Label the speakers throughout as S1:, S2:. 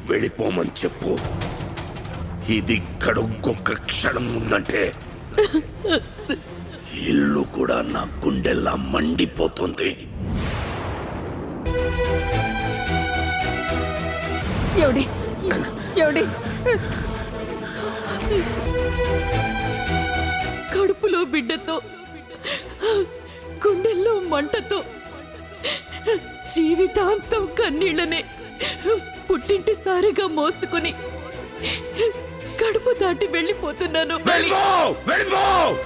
S1: వెళ్ళిపోమని చెప్పు ఇది ఇక్కడ ఇంకొక క్షణం ఉందంటే ఇల్లు కూడా నా గుండెల్లా మండిపోతుంది
S2: ఏమిటి ఏమిటి కడుపులో బిడ్డతో గుండెల్లో మంటతో జీవితాంతం కన్నీళ్లనే పుట్టింటి సారిగా మోసుకుని కడుపు దాటి వెళ్ళిపోతున్నాను
S1: వెళ్ళిపో వెళ్ళిపో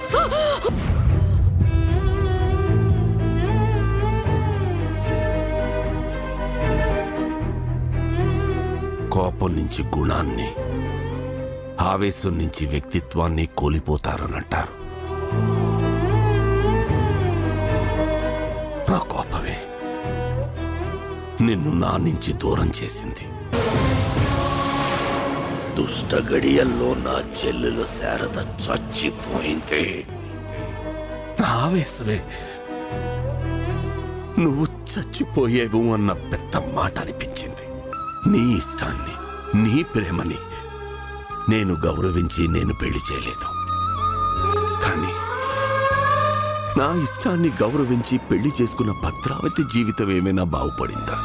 S1: కోపం నుంచి గుణాన్ని ఆవేశం నుంచి వ్యక్తిత్వాన్ని కోల్పోతారనంటారు నా కోపమే నిన్ను నా నుంచి దూరం చేసింది దుష్ట గడియల్లో నా చెల్లెలు శారద చచ్చిపోయింది నా ఆవేశమే నువ్వు చచ్చిపోయేవు అన్న పెద్ద మాట అనిపించింది నీ ఇష్టాన్ని నీ ప్రేమని నేను గౌరవించి నేను పెళ్లి చేయలేదు కానీ నా ఇష్టాన్ని గౌరవించి పెళ్లి చేసుకున్న భద్రావతి జీవితం ఏమైనా బాగుపడిందా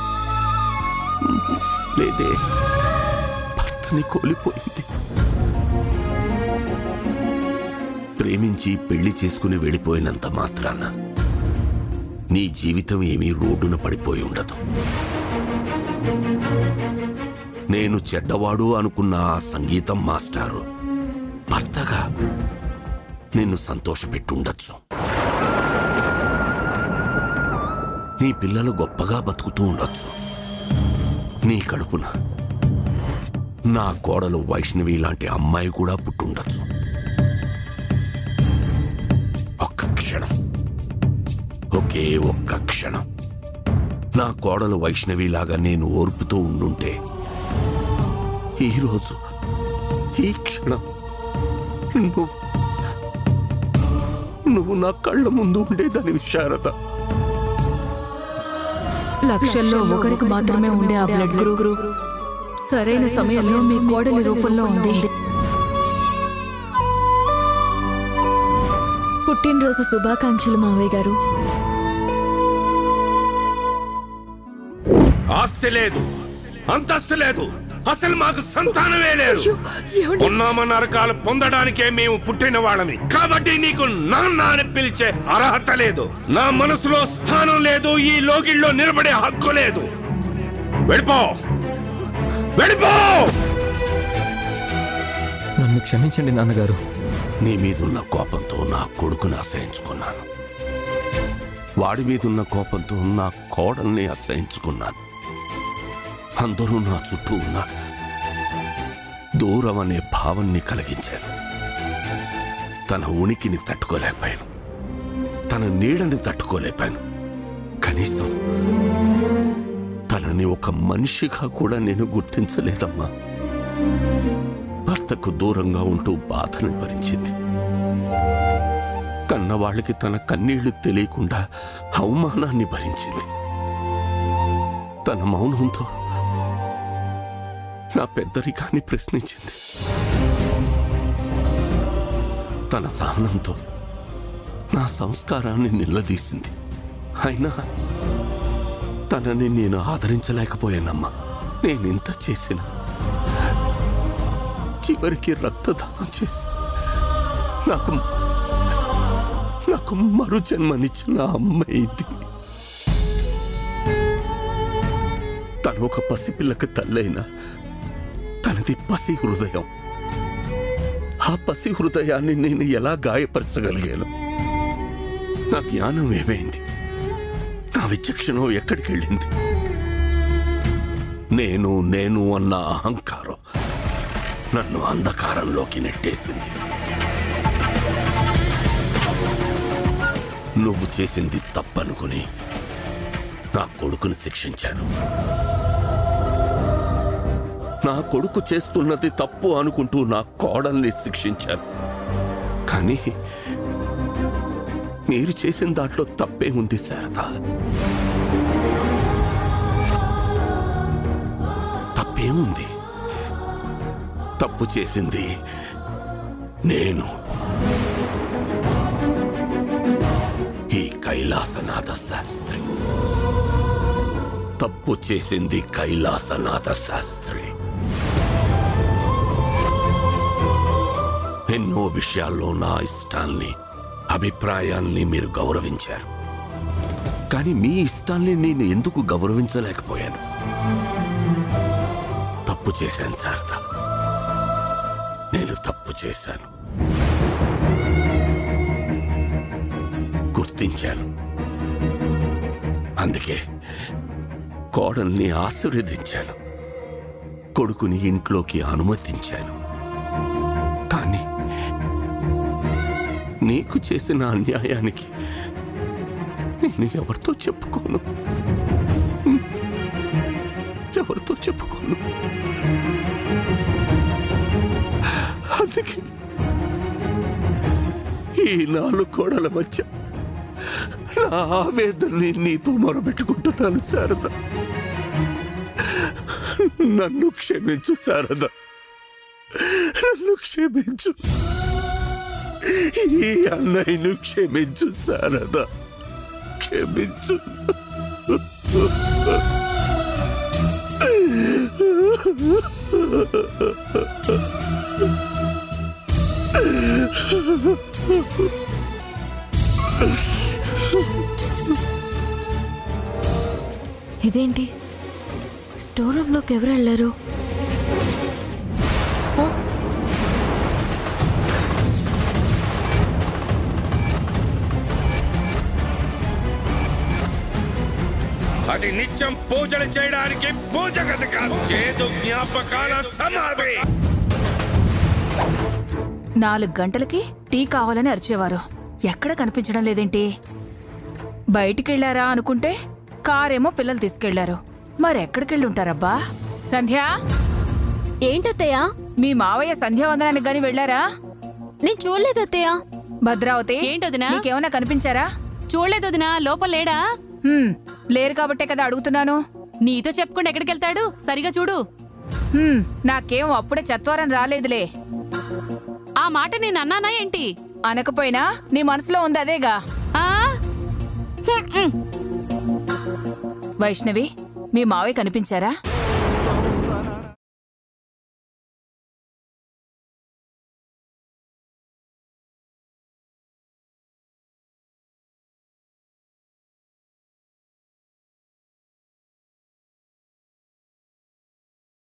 S1: లేదే భర్తని కోల్పోయింది ప్రేమించి పెళ్లి చేసుకుని వెళ్ళిపోయినంత మాత్రాన నీ జీవితం ఏమీ రోడ్డున పడిపోయి ఉండదు నేను చెడ్డవాడు అనుకున్న ఆ సంగీతం మాస్టారు భర్తగా నిన్ను సంతోషపెట్టుండొచ్చు నీ పిల్లలు గొప్పగా బతుకుతూ ఉండొచ్చు నీ కడుపున నా కోడలు వైష్ణవి లాంటి అమ్మాయి కూడా పుట్టుండొచ్చు ఒక్క క్షణం ఒకే ఒక్క క్షణం నా కోడలు వైష్ణవి లాగా నేను ఓర్పుతూ ఉండుంటే ఈరోజు ఈ క్షణం నువ్వు నువ్వు నా కళ్ళ ముందు ఉండేదాని శారద
S3: లక్షల్లో ఒకరికి మాత్రమే ఉండే ఆ బ్లడ్ గ్రూప్ సరైన సమయంలో మీ కోడలి రూపంలో ఉంది
S4: పుట్టినరోజు శుభాకాంక్షలు మావయ్య గారు
S1: ఆస్తి లేదు అంతస్తు లేదు అసలు మాకు సంతానమే లేదు
S2: ఏమండి
S1: ఉన్నామ నరకాలు పొందడానికే మేము పుట్టిన వాళ్ళమి కాబట్టి నీకు నాన్న అని పిలిచే అర్హత లేదు నా మనసులో స్థానం లేదు ఈ లోగిల్లో నిలబడే హక్కు లేదు వెళ్ళిపో వెళ్ళిపో
S5: నన్ను క్షమించండి నాన్నగారు
S1: నీ మీదున్న కోపంతో నా కొడుకుని అసహించుకున్నాను వాడి మీదున్న కోపంతో నా కోడల్ని అసహించుకున్నాను అందరూ నా చుట్టూ ఉన్న దూరం అనే భావాన్ని కలిగించాను తన ఉనికిని తట్టుకోలేకపోయాను తన నీడని తట్టుకోలేకపోయాను కనీసం తనని ఒక మనిషిగా కూడా నేను గుర్తించలేదమ్మా భర్తకు దూరంగా ఉంటూ బాధను భరించింది కన్నవాళ్ళకి తన కన్నీళ్లు తెలియకుండా అవమానాన్ని భరించింది తన మౌనంతో నా పెద్దరికాన్ని ప్రశ్నించింది తన సహనంతో నా సంస్కారాన్ని నిలదీసింది అయినా తనని నేను ఆదరించలేకపోయానమ్మా నేనింత చేసినా చివరికి రక్తదానం చేసి నాకు నాకు మరు జన్మనిచ్చిన అమ్మాయింది తను ఒక పసిపిల్లకి తల్లైన తనది పసి హృదయం ఆ పసి హృదయాన్ని నేను ఎలా గాయపరచగలిగాను నా జ్ఞానం ఏమైంది నా విచక్షణ ఎక్కడికి వెళ్ళింది నేను నేను అన్న అహంకారం నన్ను అంధకారంలోకి నెట్టేసింది నువ్వు చేసింది తప్పనుకుని నా కొడుకుని శిక్షించాను నా కొడుకు చేస్తున్నది తప్పు అనుకుంటూ నా కోడల్ని శిక్షించాను కానీ మీరు చేసిన దాంట్లో తప్పే ఉంది శారద తప్పేముంది తప్పు చేసింది నేను ఈ కైలాసనాథ శాస్త్రి తప్పు చేసింది కైలాసనాథ శాస్త్రి ఎన్నో విషయాల్లో నా ఇష్టాల్ని అభిప్రాయాల్ని మీరు గౌరవించారు కానీ మీ ఇష్టాల్ని నేను ఎందుకు గౌరవించలేకపోయాను తప్పు చేశాను శారద నేను తప్పు చేశాను గుర్తించాను అందుకే కోడల్ని ఆశీర్వదించాను కొడుకుని ఇంట్లోకి అనుమతించాను కానీ నీకు చేసిన అన్యాయానికి నేను ఎవరితో చెప్పుకోను ఎవరితో చెప్పుకోను అందుకే ఈ నాలుగు కోడల మధ్య నా ఆవేదనని నీతో మొరబెట్టుకుంటున్నాను శారద నన్ను క్షమించు శారద నన్ను క్షమించు ఈ అన్నయ్యను క్షమించు శారద క్షమించు
S4: ఇదేంటి స్టోర్ రూమ్లోకి ఎవరు వెళ్ళారు ఆ,
S1: అది నిత్యం పూజలు చేయడానికి పూజ గది కాదు చేదు జ్ఞాపకాల సమాధి
S3: నాలుగు గంటలకి టీ కావాలని అరిచేవారు ఎక్కడ కనిపించడం లేదేంటి బయటికెళ్లారా అనుకుంటే కారేమో పిల్లలు తీసుకెళ్లారు మరెక్కడికెళ్ళి ఉంటారబ్బా సంధ్య
S4: ఏంటత్తయ్య
S3: మీ మావయ్య సంధ్యావందనానికి గాని వెళ్ళారా
S4: నేను చూడలేదు అత్తయ్య
S3: భద్రావతి
S2: ఏంటొదినా?
S3: నీకేమైనా కనిపించారా
S2: చూడలేదు వదినా లోపల లేడా
S3: హ్మ్, లేరు కాబట్టే కదా అడుగుతున్నాను
S2: నీతో చెప్పుకుండా ఎక్కడికి వెళ్తాడు సరిగా చూడు
S3: హ్మ్, నాకేం అప్పుడే చత్వారం రాలేదులే
S2: ఆ మాట నేను అన్నానా ఏంటి
S3: అనకపోయినా నీ మనసులో ఉంది అదేగా
S2: ఆ
S3: వైష్ణవి మీ మావయ్య కనిపించారా